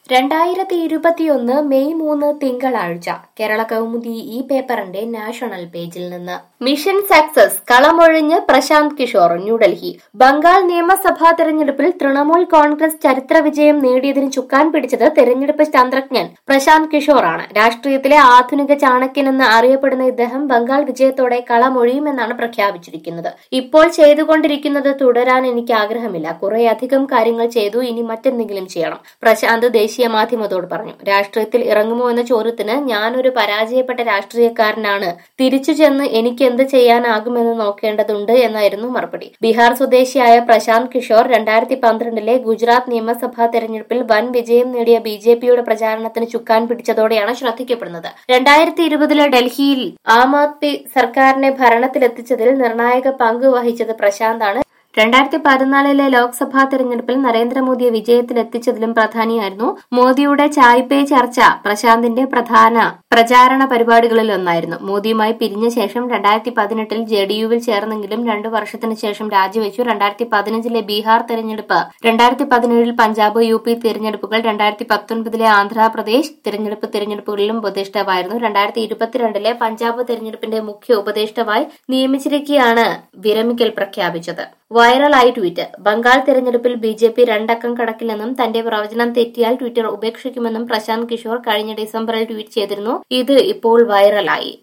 രണ്ടായിരത്തി ഇരുപത്തിയൊന്ന് മെയ് മൂന്ന് തിങ്കളാഴ്ച കേരള കൗമുദി ഈ പേപ്പറിന്റെ നാഷണൽ പേജിൽ നിന്ന് മിഷൻ സക്സസ് കളമൊഴിഞ്ഞ് പ്രശാന്ത് കിഷോർ ന്യൂഡൽഹി ബംഗാൾ നിയമസഭാ തെരഞ്ഞെടുപ്പിൽ തൃണമൂൽ കോൺഗ്രസ് ചരിത്ര വിജയം നേടിയതിന് ചുക്കാൻ പിടിച്ചത് തെരഞ്ഞെടുപ്പ് തന്ത്രജ്ഞൻ പ്രശാന്ത് കിഷോറാണ് രാഷ്ട്രീയത്തിലെ ആധുനിക ചാണക്യനെന്ന് അറിയപ്പെടുന്ന ഇദ്ദേഹം ബംഗാൾ വിജയത്തോടെ കളമൊഴിയുമെന്നാണ് പ്രഖ്യാപിച്ചിരിക്കുന്നത് ഇപ്പോൾ ചെയ്തുകൊണ്ടിരിക്കുന്നത് തുടരാൻ എനിക്ക് ആഗ്രഹമില്ല കുറേയധികം കാര്യങ്ങൾ ചെയ്തു ഇനി മറ്റെന്തെങ്കിലും ചെയ്യണം പ്രശാന്ത് ദേശീയ മാധ്യമത്തോട് പറഞ്ഞു രാഷ്ട്രീയത്തിൽ ഇറങ്ങുമോ എന്ന ചോദ്യത്തിന് ഞാനൊരു പരാജയപ്പെട്ട രാഷ്ട്രീയക്കാരനാണ് തിരിച്ചു ചെന്ന് എനിക്ക് എന്ത് ചെയ്യാനാകുമെന്ന് നോക്കേണ്ടതുണ്ട് എന്നായിരുന്നു മറുപടി ബീഹാർ സ്വദേശിയായ പ്രശാന്ത് കിഷോർ രണ്ടായിരത്തി പന്ത്രണ്ടിലെ ഗുജറാത്ത് നിയമസഭാ തെരഞ്ഞെടുപ്പിൽ വൻ വിജയം നേടിയ ബി ജെ പിയുടെ പ്രചാരണത്തിന് ചുക്കാൻ പിടിച്ചതോടെയാണ് ശ്രദ്ധിക്കപ്പെടുന്നത് രണ്ടായിരത്തി ഇരുപതിലെ ഡൽഹിയിൽ ആം ആദ്മി സർക്കാരിനെ ഭരണത്തിലെത്തിച്ചതിൽ നിർണായക പങ്ക് വഹിച്ചത് പ്രശാന്താണ് രണ്ടായിരത്തി പതിനാലിലെ ലോക്സഭാ തെരഞ്ഞെടുപ്പിൽ നരേന്ദ്രമോദിയെ വിജയത്തിലെത്തിച്ചതിലും പ്രധാനിയായിരുന്നു മോദിയുടെ ചായ് പേ ചർച്ച പ്രശാന്തിന്റെ പ്രധാന പ്രചാരണ പരിപാടികളിലൊന്നായിരുന്നു മോദിയുമായി പിരിഞ്ഞ ശേഷം രണ്ടായിരത്തി പതിനെട്ടിൽ ജെ ഡി യുവിൽ ചേർന്നെങ്കിലും രണ്ടു വർഷത്തിന് ശേഷം രാജിവെച്ചു രണ്ടായിരത്തി പതിനഞ്ചിലെ ബീഹാർ തെരഞ്ഞെടുപ്പ് രണ്ടായിരത്തി പതിനേഴിൽ പഞ്ചാബ് യു പി തെരഞ്ഞെടുപ്പുകൾ രണ്ടായിരത്തി പത്തൊൻപതിലെ ആന്ധ്രാപ്രദേശ് തെരഞ്ഞെടുപ്പ് തെരഞ്ഞെടുപ്പുകളിലും ഉപദേഷ്ടാവായിരുന്നു രണ്ടായിരത്തി ഇരുപത്തിരണ്ടിലെ പഞ്ചാബ് തെരഞ്ഞെടുപ്പിന്റെ മുഖ്യ ഉപദേഷ്ടാവായി നിയമിച്ചിരിക്കെയാണ് വിരമിക്കൽ പ്രഖ്യാപിച്ചത് വൈറലായി ട്വീറ്റ് ബംഗാൾ തെരഞ്ഞെടുപ്പിൽ ബി ജെ പി രണ്ടക്കം കടക്കില്ലെന്നും തന്റെ പ്രവചനം തെറ്റിയാൽ ട്വിറ്റർ ഉപേക്ഷിക്കുമെന്നും പ്രശാന്ത് കിഷോർ കഴിഞ്ഞ ഡിസംബറിൽ ട്വീറ്റ് ചെയ്തിരുന്നു ഇത് ഇപ്പോൾ വൈറലായി